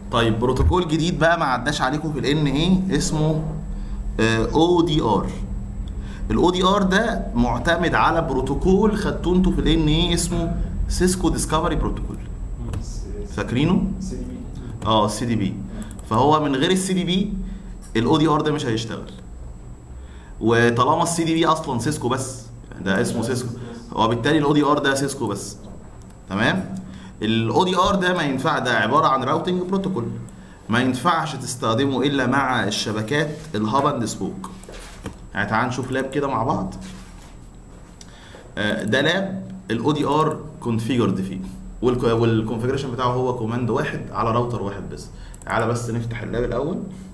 طيب بروتوكول جديد بقى ما عداش عليكم في الان ايه اسمه او دي ار الاو دي ار ده معتمد على بروتوكول خدتوه انتوا في الان ايه اسمه سيسكو ديسكفري بروتوكول فاكرينه سي دي بي اه السي دي بي فهو من غير السي دي بي الاو دي ار ده مش هيشتغل وطالما السي دي بي اصلا سيسكو بس ده اسمه سيسكو وبالتالي الاو دي ار ده سيسكو بس تمام الاو دي ار ده ما ينفع ده عباره عن راوتنج بروتوكول ما ينفعش تستخدمه الا مع الشبكات الهاب اند سبوك يعني تعال نشوف لاب كده مع بعض آه، ده لاب الاو دي ار كونفيجرد فيه والكونفيجريشن بتاعه هو كوماند واحد على راوتر واحد بس تعالى بس نفتح اللاب الاول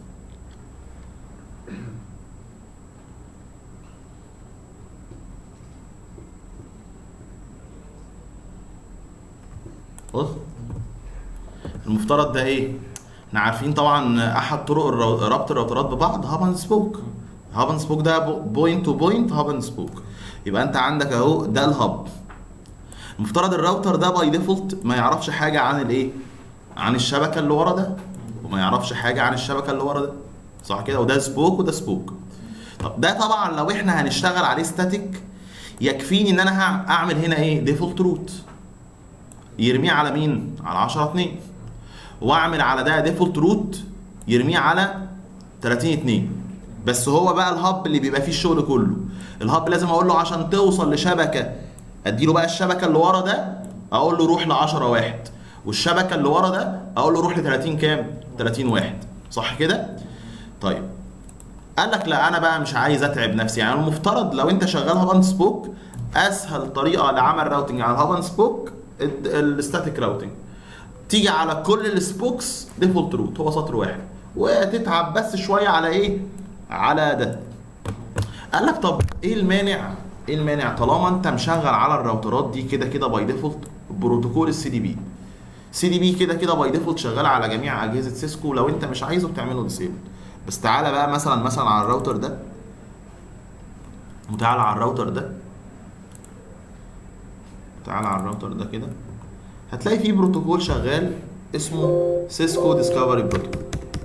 بص المفترض ده ايه؟ احنا عارفين طبعا احد طرق الرو- ربط الراوترات ببعض هاب اند سبوك هاب اند سبوك ده بوينت تو بوينت هاب اند سبوك يبقى انت عندك اهو ده الهاب المفترض الراوتر ده باي ديفولت ما يعرفش حاجه عن الايه؟ عن الشبكه اللي ورا ده وما يعرفش حاجه عن الشبكه اللي ورا ده صح كده وده سبوك وده سبوك طب ده طبعا لو احنا هنشتغل عليه ستاتيك يكفيني ان انا هع- اعمل هنا ايه ديفولت روت يرميه على مين على 10 2 واعمل على ده ديفولت روت يرميه على 30 2 بس هو بقى الهب اللي بيبقى فيه الشغل كله الهب لازم اقول له عشان توصل لشبكه اديله بقى الشبكه اللي ورا ده اقول له روح ل 10 واحد والشبكه اللي ورا ده اقول له روح ل 30 كام 30 واحد صح كده طيب قال لك لا انا بقى مش عايز اتعب نفسي يعني المفترض لو انت شغال هاب اند سبوك اسهل طريقه لعمل راوتنج على الهاب اند سبوك الستاتيك راوتنج تيجي على كل السبوكس ديفولت روت هو سطر واحد وتتعب بس شويه على ايه على ده قال لك طب ايه المانع ايه المانع طالما انت مشغل على الراوترات دي كده كده باي ديفولت بروتوكول السي دي بي سي دي بي كده كده باي ديفولت شغال على جميع اجهزه سيسكو لو انت مش عايزه بتعمله ديسيبل بس تعالى بقى مثلا مثلا على الراوتر ده وتعالى على الراوتر ده تعالى على الراوتر ده كده هتلاقي فيه بروتوكول شغال اسمه سيسكو ديسكفري بروتوكول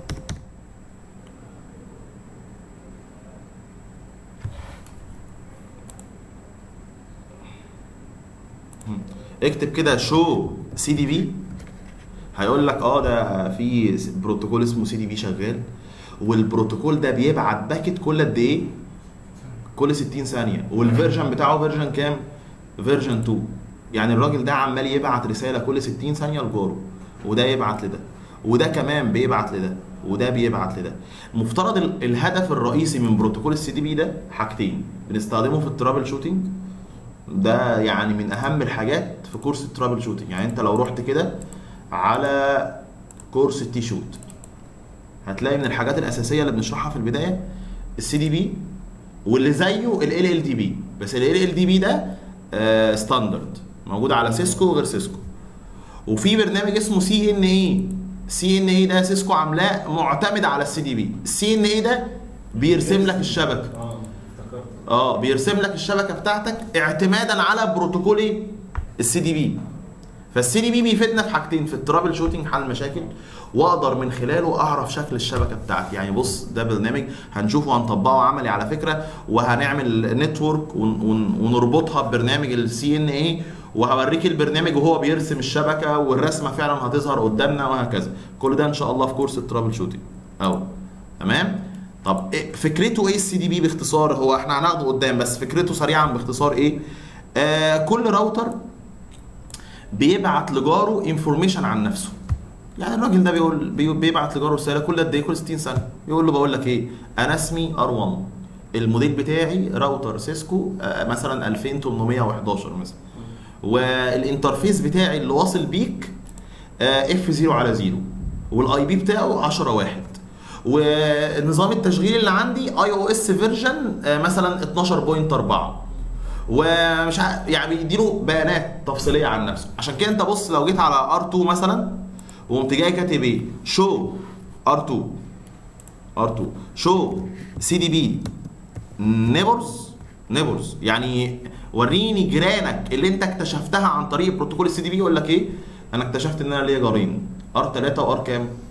اكتب كده شو سي دي بي هيقول لك اه ده في بروتوكول اسمه سي دي بي شغال والبروتوكول ده بيبعت باكت كل قد ايه؟ كل 60 ثانيه والفيرجن بتاعه فيرجن كام؟ فيرجن 2 يعني الراجل ده عمال يبعت رساله كل 60 ثانيه لجاره وده يبعت لده وده كمان بيبعت لده وده بيبعت لده المفترض ال- الهدف الرئيسي من بروتوكول السي دي بي ده حاجتين بنستخدمه في الترابل شوتنج ده يعني من اهم الحاجات في كورس الترابل شوتنج يعني انت لو رحت كده على كورس التي شوت هتلاقي من الحاجات الاساسيه اللي بنشرحها في البدايه السي دي بي واللي زيه ال ال دي بي بس ال ال دي بي ده آه ستاندرد موجود على سيسكو وغير سيسكو وفي برنامج اسمه سي ان اي سي ان اي ده سيسكو عاملاه معتمد على السي دي بي السي ان اي ده بيرسم لك الشبكه اه افتكرت اه بيرسم لك الشبكه بتاعتك اعتمادا على بروتوكول ايه السي دي بي فالسي دي بي بيفيدنا في حاجتين في الترابل شوتنج حل مشاكل واقدر من خلاله اعرف شكل الشبكه بتاعتي يعني بص ده برنامج هنشوفه هنطبقه عملي على فكره وهنعمل نتورك ون- ون- ونربطها ببرنامج السي ان اي وهوريك البرنامج وهو بيرسم الشبكه والرسمه فعلا هتظهر قدامنا وهكذا كل ده ان شاء الله في كورس الترابل شوتنج اهو تمام طب إيه فكرته ايه السي دي بي باختصار هو احنا هناخده قدام بس فكرته سريعا باختصار ايه آه كل راوتر بيبعت لجاره انفورميشن عن نفسه يعني الراجل ده بيقول بي- بيبعت لجاره رساله كل قد ايه كل 60 ثانيه يقول له بقول لك ايه انا اسمي ار1 الموديل بتاعي راوتر سيسكو آه، مثلا 2811 مثلا والانترفيس بتاعي اللي واصل بيك اف 0 على 0 والاي بي بتاعه 10 واحد ونظام التشغيل اللي عندي اي او اس فيرجن مثلا 12.4 ومش ع... يعني بيديله بيانات تفصيليه عن نفسه عشان كده انت بص لو جيت على ار2 مثلا وقمت جاي كاتب ايه شو ار2 ار2 شو سي دي بي نيبرز نيبرز يعني وريني جيرانك اللي انت اكتشفتها عن طريق بروتوكول السي دي بي يقول لك ايه انا اكتشفت ان انا ليا جارين ار 3 وار كام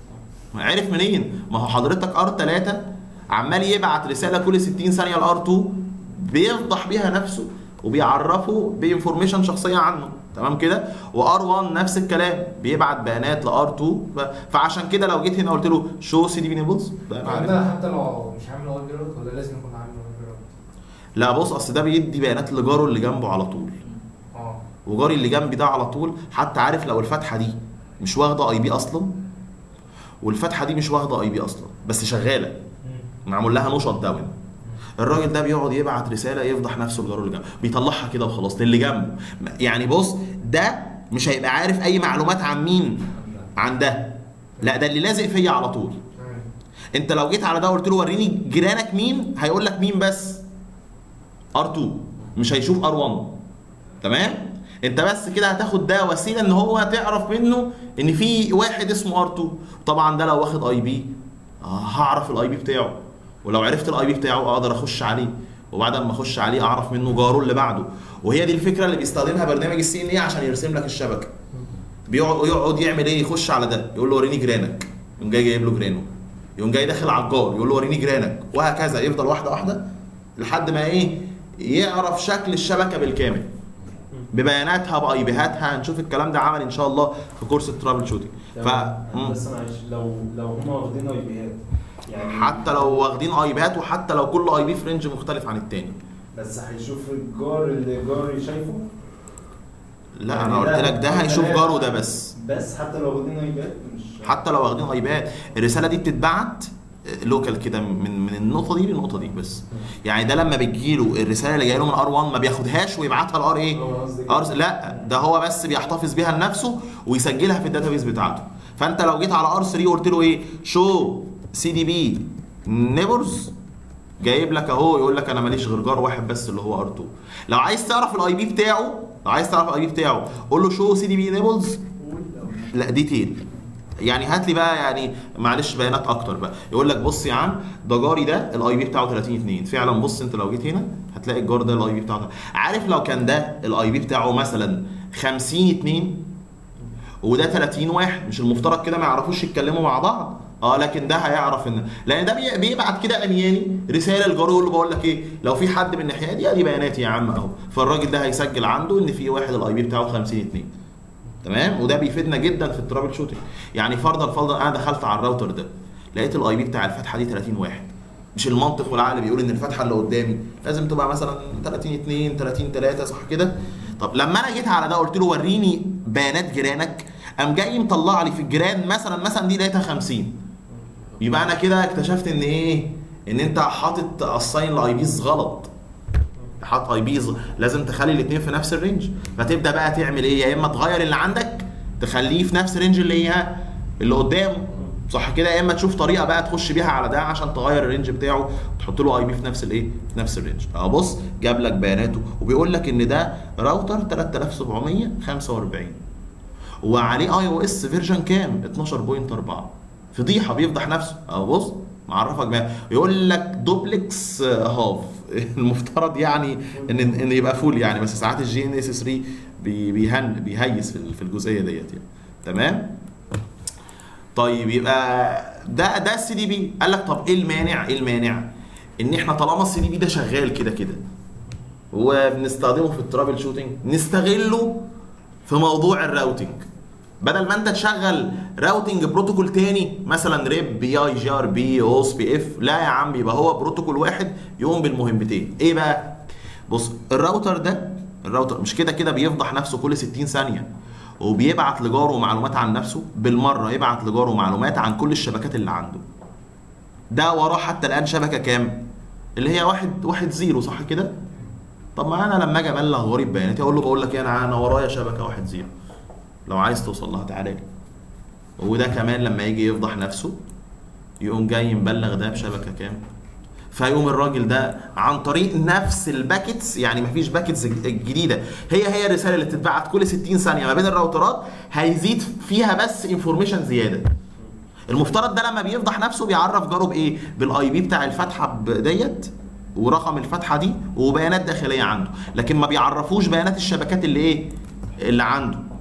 عرف منين ما هو حضرتك ار 3 عمال يبعت رساله كل 60 ثانيه لار 2 بيفضح بيها نفسه وبيعرفه بانفورميشن شخصيه عنه تمام كده وار 1 نفس الكلام بيبعت بيانات لار 2 ف- فعشان كده لو جيت هنا قلت له شو سي دي بي نيبلز بقى أنا عارف. حتى حتى لو مش عامل اي بي روت ولا لازم يكون عامل اي بي روت لا بص اصل ده بيدي بيانات لجاره اللي جنبه على طول اه وجاري اللي جنبي ده على طول حتى عارف لو الفتحه دي مش واخده اي بي اصلا والفتحه دي مش واخده اي بي اصلا بس شغاله معمول لها نو شت داون الراجل ده بيقعد يبعت رساله يفضح نفسه لجاره اللي جنبه بيطلعها كده وخلاص للي جنبه يعني بص ده مش هيبقى عارف اي معلومات عن مين عن ده لا ده اللي لازق فيا على طول تمام انت لو جيت على ده وقلت له وريني جيرانك مين هيقول لك مين بس ار2 مش هيشوف ار1 تمام انت بس كده هتاخد ده وسيله ان هو تعرف منه ان في واحد اسمه ار2 طبعا ده لو واخد اي بي هعرف الاي بي بتاعه ولو عرفت الاي بي بتاعه اقدر اخش عليه وبعد ما اخش عليه اعرف منه جاره اللي بعده وهي دي الفكره اللي بيستخدمها برنامج السي ان اي عشان يرسم لك الشبكه بيقعد يقعد يعمل ايه يخش على ده يقول له وريني جيرانك يقوم جاي جايب له جيرانه يقوم جاي داخل على الجار يقول له وريني جيرانك وهكذا يفضل واحده واحده لحد ما ايه يعرف شكل الشبكه بالكامل ببياناتها باي بيهاتها هنشوف الكلام ده عمل ان شاء الله في كورس الترابل شوتنج ف مم. بس معلش لو لو هم واخدين اي بيات يعني حتى لو واخدين اي بيهات وحتى لو كل اي بي في رينج مختلف عن التاني بس هيشوف الجار اللي جاري شايفه لا يعني انا قلت ده- لك ده هيشوف جاره ده بس بس حتى لو واخدين اي بيات مش حتى لو واخدين اي بيات الرساله دي بتتبعت لوكال كده من من النقطه دي للنقطه دي بس يعني ده لما بتجيله الرساله اللي جايه له من ار 1 ما بياخدهاش ويبعتها لار ايه هو قصدي ار لا ده هو بس بيحتفظ بيها لنفسه ويسجلها في الداتابيس بتاعته فانت لو جيت على ار 3 وقلت له ايه شو سي دي بي نيبرز جايب لك اهو يقول لك انا ماليش غير جار واحد بس اللي هو ار 2 لو عايز تعرف الاي بي بتاعه لو عايز تعرف الاي بي بتاعه قول له شو سي دي بي نيبلز لا ديتيل يعني هات لي بقى يعني معلش بيانات اكتر بقى يقول لك بص يا عم ده جاري ده الاي بي بتاعه 30 2 فعلا بص انت لو جيت هنا هتلاقي الجار ده الاي بي بتاعه ده. عارف لو كان ده الاي بي بتاعه مثلا 50 2 وده 30 واحد مش المفترض كده ما يعرفوش يتكلموا مع بعض اه لكن ده هيعرف ان لان ده بي- بيبعت كده عمياني رساله لجاره يقول له بقول لك ايه لو في حد من الناحيه دي ادي بياناتي يا عم اهو فالراجل ده هيسجل عنده ان في واحد الاي بي بتاعه 50 2 تمام وده بيفيدنا جدا في الترابل شوتنج يعني فرضا فرضا انا دخلت على الراوتر ده لقيت الاي بي بتاع الفتحه دي 30 واحد مش المنطق والعقل بيقول ان الفتحه اللي قدامي لازم تبقى مثلا 30 2 30 3 صح كده طب لما انا جيت على ده قلت له وريني بيانات جيرانك قام جاي مطلع لي في الجيران مثلا مثلا دي لقيتها 50 يبقى انا كده اكتشفت ان ايه ان انت حاطط اساين لاي بيز غلط حاط اي بيز لازم تخلي الاثنين في نفس الرينج فتبدا بقى تعمل ايه يا اما تغير اللي عندك تخليه في نفس الرينج اللي هي اللي قدامه صح كده يا اما تشوف طريقه بقى تخش بيها على ده عشان تغير الرينج بتاعه تحط له اي بي في نفس الايه في نفس الرينج اهو بص جاب لك بياناته وبيقول لك ان ده راوتر 3745 وعليه اي او اس فيرجن كام 12.4 فضيحه بيفضح نفسه اهو بص معرفك بقى يقول لك دوبلكس هاف المفترض يعني ان ان يبقى فول يعني بس ساعات الجي ان اس 3 بي- بيهن بيهيس في في الجزئيه ديت يعني تمام طيب يبقى ده ده السي دي بي قال لك طب ايه المانع ايه المانع ان احنا طالما السي دي بي ده شغال كده كده وبنستخدمه في الترابل شوتنج نستغله في موضوع الراوتنج بدل ما انت تشغل راوتنج بروتوكول تاني مثلا ريب بي اي جي ار بي اوس بي اف لا يا عم يبقى هو بروتوكول واحد يقوم بالمهمتين ايه بقى بص الراوتر ده الراوتر مش كده كده بيفضح نفسه كل 60 ثانيه وبيبعت لجاره معلومات عن نفسه بالمره يبعت لجاره معلومات عن كل الشبكات اللي عنده ده وراه حتى الان شبكه كام اللي هي واحد واحد زيرو صح كده طب ما انا لما اجي ابلغ غريب بياناتي اقول له بقول لك ايه انا انا ورايا شبكه واحد زيرو لو عايز توصل لها تعالى لي وده كمان لما يجي يفضح نفسه يقوم جاي مبلغ ده بشبكه كام فيقوم الراجل ده عن طريق نفس الباكتس يعني مفيش باكتس جديده هي هي الرساله اللي بتتبعت كل 60 ثانيه ما بين الراوترات هيزيد فيها بس انفورميشن زياده المفترض ده لما بيفضح نفسه بيعرف جاره بايه بالاي بي بتاع الفتحه ب- ديت ورقم الفتحه دي وبيانات داخليه عنده لكن ما بيعرفوش بيانات الشبكات اللي ايه اللي عنده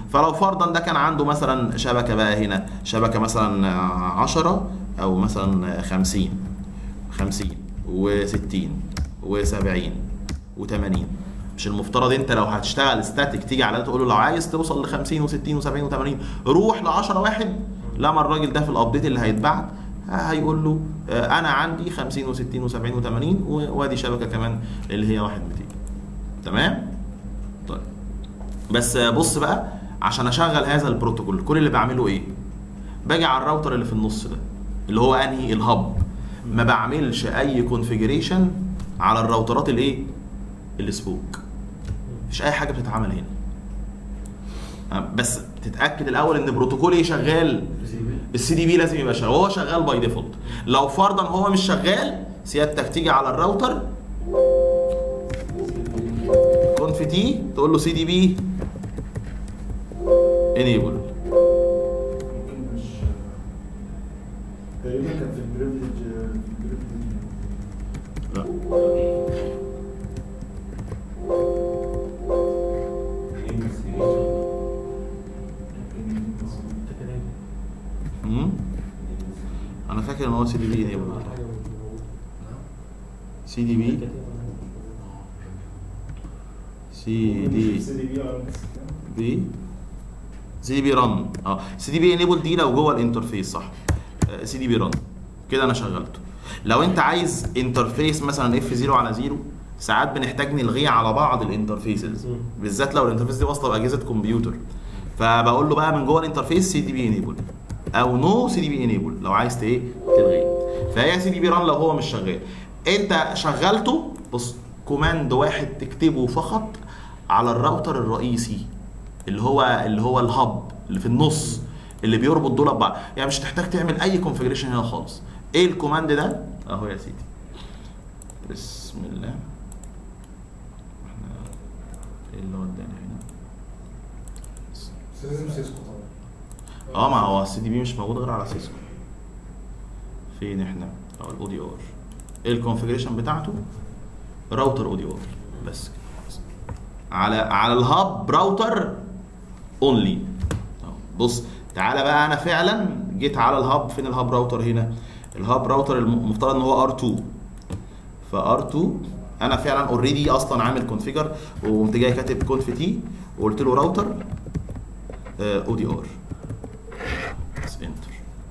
فلو فرضا ده كان عنده مثلا شبكه بقى هنا شبكه مثلا 10 او مثلا 50 50 و60 و70 و80 مش المفترض انت لو هتشتغل ستاتيك تيجي على ده تقول له لو عايز توصل ل 50 و60 و70 و80 روح ل 10 واحد لما الراجل ده في الابديت اللي هيتبعت هيقول له آه، انا عندي 50 و60 و70 و80 وادي شبكه كمان اللي هي 1 200 تمام طيب بس آه، بص بقى عشان اشغل هذا البروتوكول كل اللي بعمله ايه باجي على الراوتر اللي في النص ده اللي هو انهي الهب ما بعملش اي كونفيجريشن على الراوترات الايه السبوك مفيش اي حاجه بتتعمل هنا آه، بس تتاكد الاول ان بروتوكول ايه شغال السي دي بي لازم يبقى شغال هو شغال باي ديفولت لو فرضا هو مش شغال سيادتك تيجي على الراوتر كونف تي تقول له سي دي بي انيبل ممكن مش تقريبا كان في البريفليج في البريفليج لا مم. انا فاكر ان هو سي دي بي انيبل سي دي بي سي دي سي دي بي ار بي سي دي بي رن اه سي دي بي انيبل دي لو جوه الانترفيس صح سي دي بي رن كده انا شغلته لو انت عايز انترفيس مثلا اف 0 على 0 ساعات بنحتاج نلغيه على بعض الانترفيسز مم. بالذات لو الانترفيس دي واصله باجهزه كمبيوتر فبقول له بقى من جوه الانترفيس سي دي بي انيبل او نو سي دي بي انيبل لو عايز ت- ايه تلغيه فهي سي دي بي ران لو هو مش شغال انت شغلته بص كوماند واحد تكتبه فقط على الراوتر الرئيسي اللي هو اللي هو الهب اللي في النص اللي بيربط دول ببعض يعني مش هتحتاج تعمل اي كونفيجريشن هنا خالص ايه الكوماند ده اهو يا سيدي بسم الله احنا ايه اللي ودانا هنا بس لازم سيسكو طبعا اه ما هو السي دي بي مش موجود غير على سيسكو فين احنا اه الاو دي ار ايه الكونفيجريشن بتاعته راوتر او دي ار بس كده خلاص. على على الهاب راوتر اونلي بص تعالى بقى انا فعلا جيت على الهاب فين الهاب راوتر هنا الهاب راوتر الم- المفترض ان هو ار2 ف ار2 انا فعلا اوريدي اصلا عامل كونفيجر وقمت جاي كاتب كونف تي وقلت له راوتر او دي ار بس انتر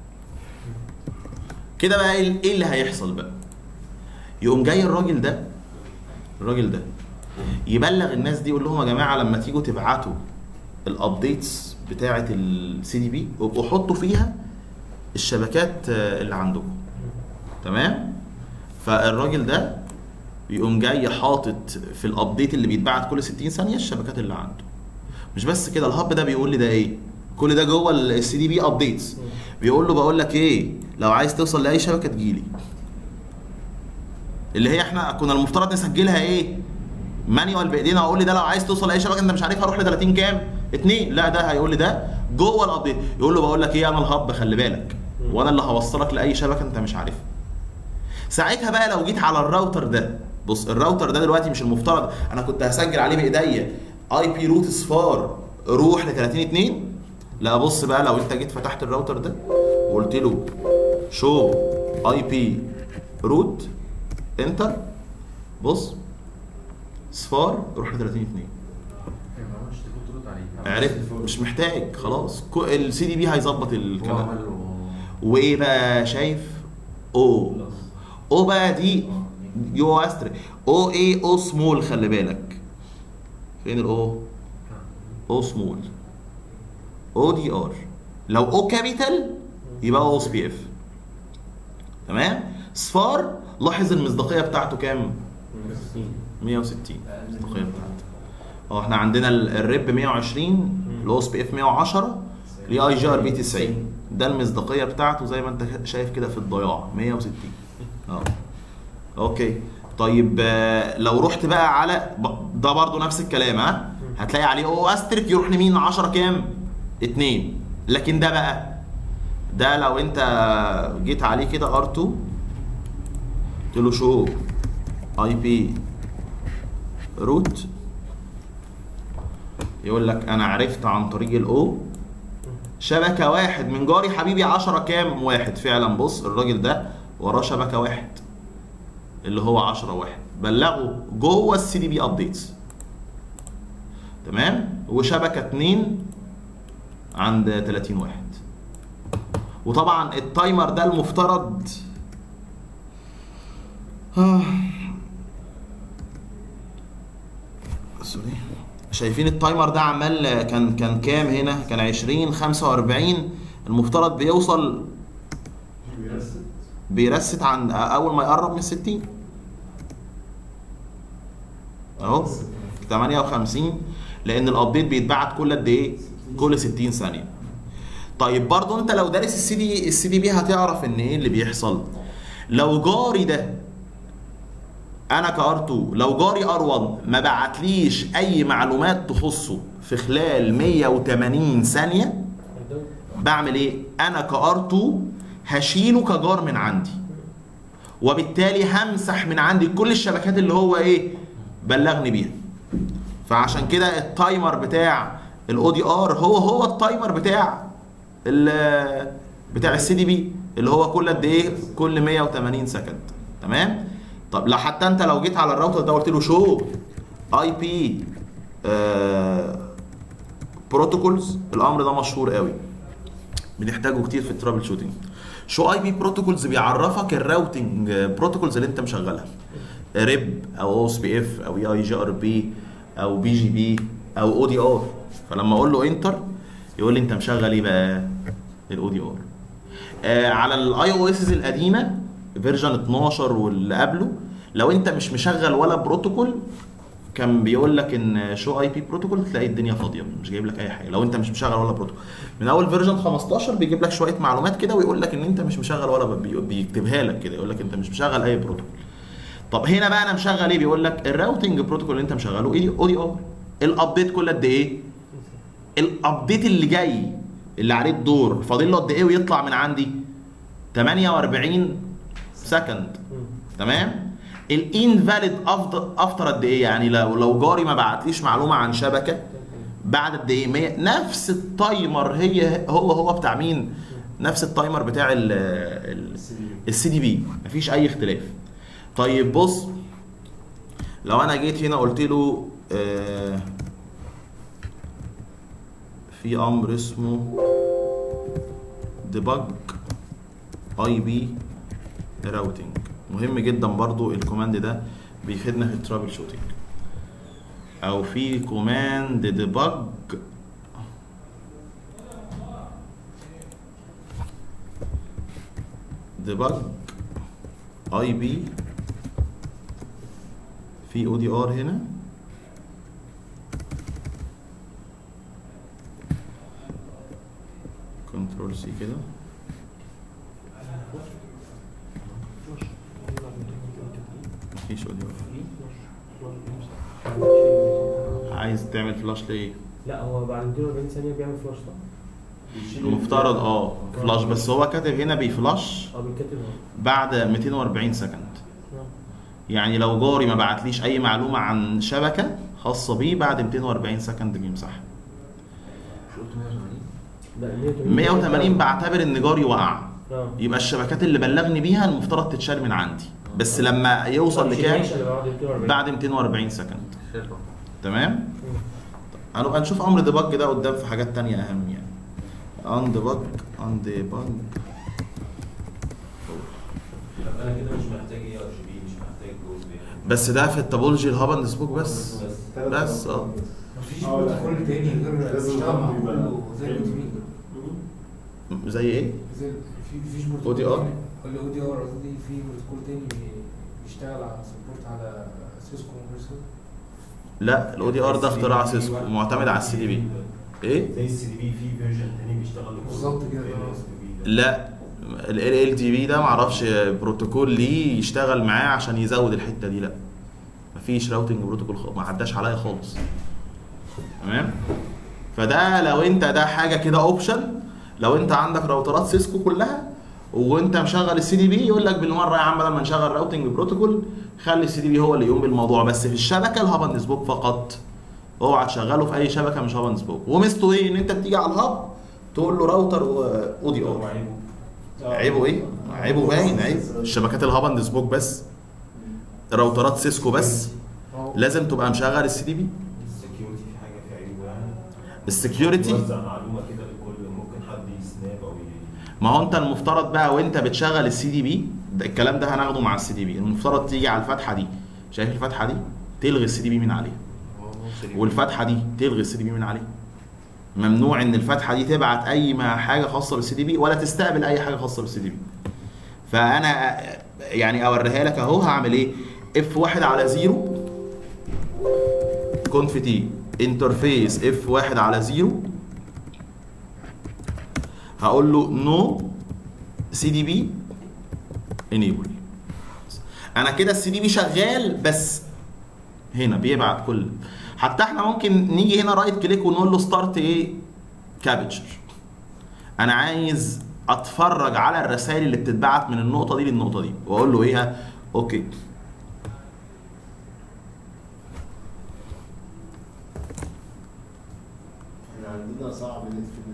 كده بقى ايه إيه اللي هيحصل بقى يقوم جاي الراجل ده الراجل ده يبلغ الناس دي يقول لهم يا جماعه لما تيجوا تبعتوا الابديتس بتاعه السي دي بي ابقوا حطوا فيها الشبكات آه، اللي عندكم تمام فالراجل ده بيقوم جاي حاطط في الابديت اللي بيتبعت كل 60 ثانيه الشبكات اللي عنده مش بس كده الهب ده بيقول لي ده ايه كل ده جوه السي دي بي ابديتس بيقول له بقول لك ايه لو عايز توصل لاي شبكه تجيلي اللي هي احنا كنا المفترض نسجلها ايه مانيوال بايدينا واقول لي ده لو عايز توصل لاي شبكه انت مش عارفها روح ل 30 كام اتنين لا ده هيقول لي ده جوه الابديت يقول له بقول لك ايه انا الهب خلي بالك وانا اللي هوصلك لاي شبكه انت مش عارفها ساعتها بقى لو جيت على الراوتر ده بص الراوتر ده دلوقتي مش المفترض انا كنت هسجل عليه بايديا اي بي روت اصفار روح ل 30 2 لا بص بقى لو انت جيت فتحت الراوتر ده وقلت له شو اي بي روت انتر بص صفار روح ل 30 2 مش تكون ترد عليه عرفت مش محتاج خلاص السي دي بي هيظبط هو الكلام عمل له وايه بقى شايف او او بقى دي يو استر او ايه او سمول خلي بالك فين الاو او سمول او دي ار لو او كابيتال يبقى او اس بي اف تمام صفار لاحظ المصداقيه بتاعته كام 160 المصداقيه بتاعته اه احنا عندنا ال- الريب 120 الاو اس بي اف 110 الاي جي ار بي 90 ده المصداقيه بتاعته زي ما انت شايف كده في الضياع 160 اه اوكي طيب آه، لو رحت بقى على ب- ده برضو نفس الكلام ها هتلاقي عليه او استرك يروح لمين 10 كام 2 لكن ده بقى ده لو انت جيت عليه كده ار2 قلت له شو اي بي روت يقول لك انا عرفت عن طريق الاو شبكه واحد من جاري حبيبي 10 كام واحد فعلا بص الراجل ده وراه شبكه واحد اللي هو 10 واحد بلغه جوه السي دي بي ابديتس تمام وشبكه 2 عند 30 واحد وطبعا التايمر ده المفترض آه. سوري شايفين التايمر ده عمال كان كان كام هنا كان 20 45 المفترض بيوصل بيرست بيرست عن اول ما يقرب من 60 اهو 58 لان الابديت بيتبعت كل قد ايه كل 60 ثانيه طيب برضو انت لو دارس السي دي السي دي بي هتعرف ان ايه اللي بيحصل لو جاري ده انا كار 2 لو جاري ار 1 ما بعتليش اي معلومات تخصه في خلال 180 ثانيه بعمل ايه انا كار 2 هشيله كجار من عندي وبالتالي همسح من عندي كل الشبكات اللي هو ايه بلغني بيها فعشان كده التايمر بتاع الاو دي ار هو هو التايمر بتاع ال بتاع السي دي بي اللي هو كل قد ايه كل 180 سكند تمام طب لو حتى انت لو جيت على الراوتر ده قلت له شو اي بي بروتوكولز الامر ده مشهور قوي بنحتاجه كتير في الترابل شوتنج شو اي بي بروتوكولز بيعرفك الراوتنج بروتوكولز اللي انت مشغلها ريب او او اس بي اف او اي جي ار بي او بي جي بي او او دي ار فلما اقول له انتر يقول لي انت مشغل ايه بقى الاو دي ار آه على الاي او اس القديمه فيرجن 12 واللي قبله لو انت مش مشغل ولا بروتوكول كان بيقول لك ان شو اي بي بروتوكول تلاقي الدنيا فاضيه مش جايب لك اي حاجه لو انت مش مشغل ولا بروتوكول من اول فيرجن 15 بيجيب لك شويه معلومات كده ويقول لك ان انت مش مشغل ولا بي- بيكتبها لك كده يقول لك انت مش مشغل اي بروتوكول طب هنا بقى انا مشغل ايه بيقول لك الراوتنج بروتوكول اللي انت مشغله ايه او دي ار الابديت كل قد ايه الابديت اللي جاي اللي عليه الدور فاضل له قد ايه ويطلع من عندي 48 سكند تمام الانفاليد افضل افتر قد ايه يعني لو لو جاري ما بعتليش معلومه عن شبكه بعد قد ايه 100 نفس التايمر هي هو هو بتاع مين نفس التايمر بتاع ال ال السي دي بي مفيش اي اختلاف طيب بص لو انا جيت هنا قلت له آه في امر اسمه ديبج اي بي راوتنج مهم جدا برضو الكوماند ده بيفيدنا في الترابل شوتنج او في كوماند ديبج ديبج اي بي في او دي ار هنا كنترول سي كده مفيش او دي ار عايز تعمل فلاش ليه لا هو بعد 240 ثانيه بيعمل فلاش صح؟ المفترض اه فلاش بس هو كاتب هنا بيفلاش اه بيتكتب اهو بعد 240 سكند آه. يعني لو جاري ما بعتليش اي معلومه عن شبكه خاصه بيه بعد 240 سكند بيمسحها مش قلت 180 لا 180 بعتبر ان جاري وقع اه يبقى الشبكات اللي بلغني بيها المفترض تتشال من عندي بس لما يوصل لكام مش اللي بعد 240 بعد 240 سكند شايفه تمام مم. هنبقى نشوف امر ديبج ده قدام في حاجات تانية اهم يعني ان ديبج ان ديبج طب انا كده مش محتاج اي ار جي بي مش محتاج جوز بي بس ده في التوبولوجي الهاب سبوك بس بس اه مفيش بروتوكول تاني غير لازم بيشتغل مع يبقى- كله زي الاو تي بي زي ايه؟ زي في مفيش ODR؟ بروتوكول تاني الاو دي ار قصدي في بروتوكول تاني بيشتغل على سبورت على سيسكو وميرسكو لا الاو دي ار ده اختراع سيسكو معتمد على السي دي بي ايه؟ زي السي دي بي في فيرجن تاني بيشتغل بالظبط كده. لا ال ال دي بي ده معرفش بروتوكول ليه يشتغل معاه عشان يزود الحته دي لا مفيش راوتنج بروتوكول خالص ما عداش عليا خالص تمام فده لو انت ده حاجه كده اوبشن لو انت عندك راوترات سيسكو كلها وانت مشغل السي دي بي يقول لك بالمره يا عم بدل ما نشغل راوتنج بروتوكول خلي السي دي بي هو اللي يقوم بالموضوع بس في الشبكه الهاب اند سبوك فقط اوعى تشغله في اي شبكه مش هاب اند سبوك وميزته ايه ان انت بتيجي على الهاب تقول له راوتر او دي ار عيبه ايه عيبه باين عيب الشبكات الهاب اند سبوك بس راوترات سيسكو بس لازم تبقى مشغل السي دي بي السكيورتي في حاجه في عيوب يعني السكيورتي توزع معلومه كده لكل ممكن حد يسناب او ي- ما هو انت المفترض بقى وانت بتشغل السي دي بي ده الكلام ده هناخده مع السي دي بي المفترض تيجي على الفتحه دي شايف الفتحه دي تلغي السي دي بي من عليها والفتحه دي تلغي السي دي بي من عليها ممنوع ان الفتحه دي تبعت اي ما حاجه خاصه بالسي دي بي ولا تستقبل اي حاجه خاصه بالسي دي بي فانا يعني اوريها لك اهو هعمل ايه اف واحد على زيرو كونف تي انترفيس اف واحد على زيرو هقول له نو سي دي بي انيبل انا كده السي دي بي شغال بس هنا بيبعت كل حتى احنا ممكن نيجي هنا رايت كليك ونقول له ستارت ايه كابتشر انا عايز اتفرج على الرسائل اللي بتتبعت من النقطه دي للنقطه دي واقول له ايه اوكي احنا عندنا صعب نقفل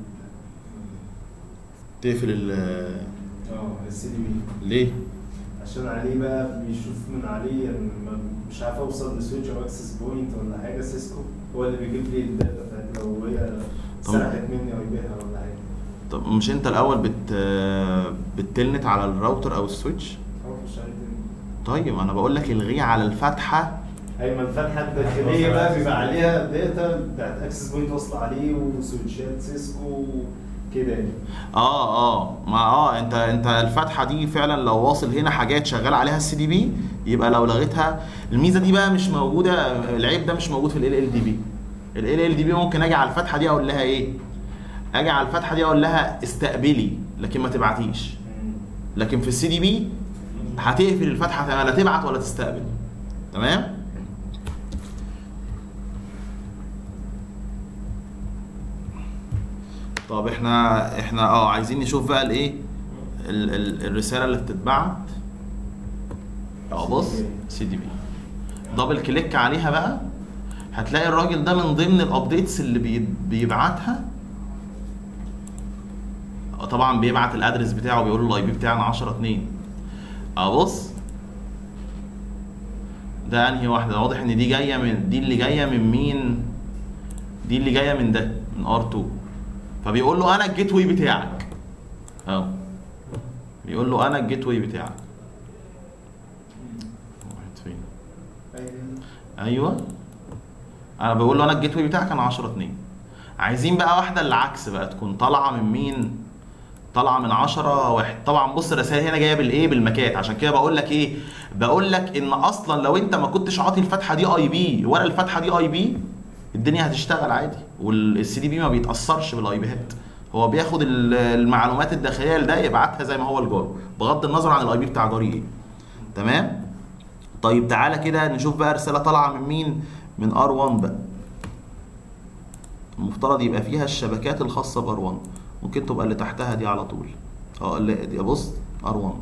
تقفل ال اه السي دي بي ليه عشان عليه بقى بيشوف من عليه يعني ما- مش عارف اوصل لسويتش او اكسس بوينت ولا حاجه سيسكو هو اللي بيجيب لي الداتا بتاعت لو هي طب- سرقت مني او يبيعها ولا حاجه طب مش انت الاول بت بتلنت على الراوتر او السويتش هو مش عارف إيه. طيب انا بقول لك الغيه على الفتحه ايوه ما الفتحه الداخليه بقى بيبقى عليها داتا بتاعت اكسس بوينت واصله عليه وسويتشات سيسكو كده يعني اه اه ما اه انت انت الفتحه دي فعلا لو واصل هنا حاجات شغال عليها السي دي بي يبقى لو لغيتها الميزه دي بقى مش موجوده العيب ده مش موجود في ال ال دي بي ال ال دي بي ممكن اجي على الفتحه دي اقول لها ايه اجي على الفتحه دي اقول لها استقبلي لكن ما تبعتيش لكن في السي دي بي هتقفل الفتحه تمام لا تبعت ولا تستقبل تمام طب احنا احنا اه عايزين نشوف بقى الايه ال- ال- الرساله اللي بتتبعت اه بص سي دي بي دبل كليك عليها بقى هتلاقي الراجل ده من ضمن الابديتس اللي بي- بيبعتها آه، طبعا بيبعت الادرس بتاعه بيقول له الاي بي بتاعنا 10 2 اه بص ده انهي واحده واضح ان دي جايه من دي اللي جايه من مين دي اللي جايه من ده من ار2 فبيقول له انا الجيت واي بتاعك اهو بيقول له انا الجيت واي بتاعك واحد فين ايوه انا بقول له انا الجيت واي بتاعك انا 10 2 عايزين بقى واحده اللي عكس بقى تكون طالعه من مين طالعه من 10 واحد طبعا بص الرسائل هنا جايه بالايه بالمكات عشان كده بقول لك ايه بقول لك ان اصلا لو انت ما كنتش عاطي الفتحه دي اي بي ولا الفتحه دي اي بي الدنيا هتشتغل عادي والسي دي بي ما بيتاثرش بالاي بيهات هو بياخد ال- المعلومات الداخليه لده يبعتها زي ما هو الجار بغض النظر عن الاي بي بتاع جاري ايه تمام طيب تعالى كده نشوف بقى رساله طالعه من مين من ار1 بقى المفترض يبقى فيها الشبكات الخاصه بار 1 ممكن تبقى اللي تحتها دي على طول اه اللي دي بص ار 1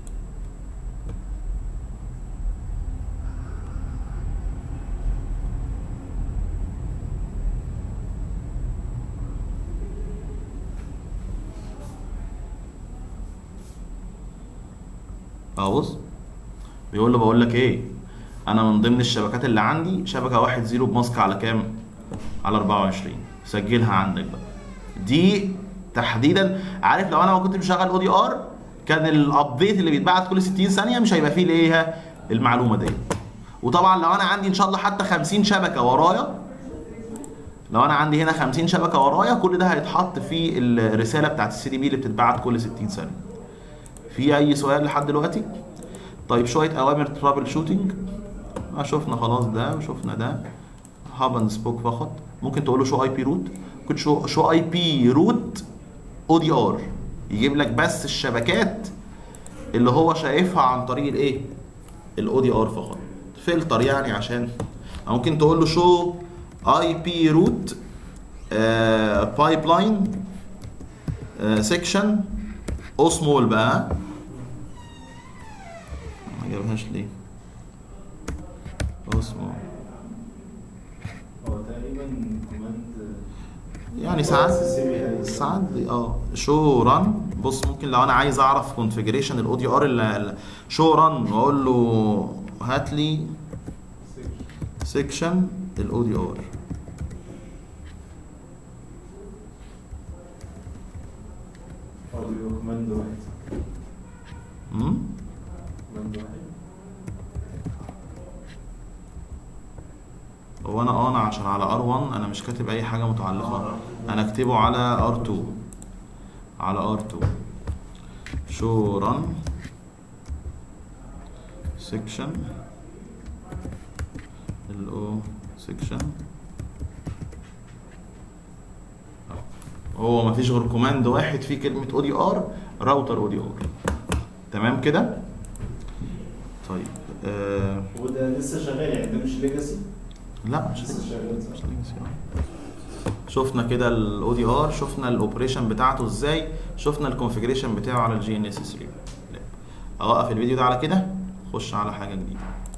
اه بص بيقول له بقول لك ايه انا من ضمن الشبكات اللي عندي شبكه واحد زيرو بماسك على كام على 24 سجلها عندك بقى دي تحديدا عارف لو انا ما كنت مشغل او دي ار كان الابديت اللي بيتبعت كل 60 ثانيه مش هيبقى فيه الايه المعلومه دي وطبعا لو انا عندي ان شاء الله حتى 50 شبكه ورايا لو انا عندي هنا 50 شبكه ورايا كل ده هيتحط في الرساله بتاعت السي دي بي اللي بتتبعت كل 60 ثانيه في اي سؤال لحد دلوقتي طيب شويه اوامر ترابل شوتنج آه شفنا خلاص ده وشفنا ده هاب اند سبوك فقط ممكن تقول له شو اي بي روت ممكن شو شو اي بي روت او دي ار يجيب لك بس الشبكات اللي هو شايفها عن طريق الايه الاو دي ار فقط فلتر يعني عشان أو ممكن تقول له شو اي بي روت بايب لاين سيكشن او سمول بقى ما جابهاش ليه او سمول هو تقريبا يعني ساعات سي بي اي ساعات بي- اه شو ران بص ممكن لو انا عايز اعرف كونفيجريشن الاوديو ار اللي شو ران واقول له هات لي سيكشن الاوديو ار اوديو كوماند واحد امم كوماند واحد هو انا اه انا عشان على ار1 انا مش كاتب اي حاجه متعلقه انا اكتبه على ار2 على ار2 شو ران سيكشن الاو سيكشن هو مفيش غير كوماند واحد فيه كلمه اوديو ار راوتر اوديو ار تمام كده طيب آه وده لسه شغال يعني ده مش ليجاسي لا مش لسه شغال مش صح؟ legacy، آه. شفنا كده الاو دي ار شفنا الاوبريشن بتاعته ازاي شفنا الكونفيجريشن بتاعه على الجي ان اس 3 اوقف الفيديو ده على كده خش على حاجه جديده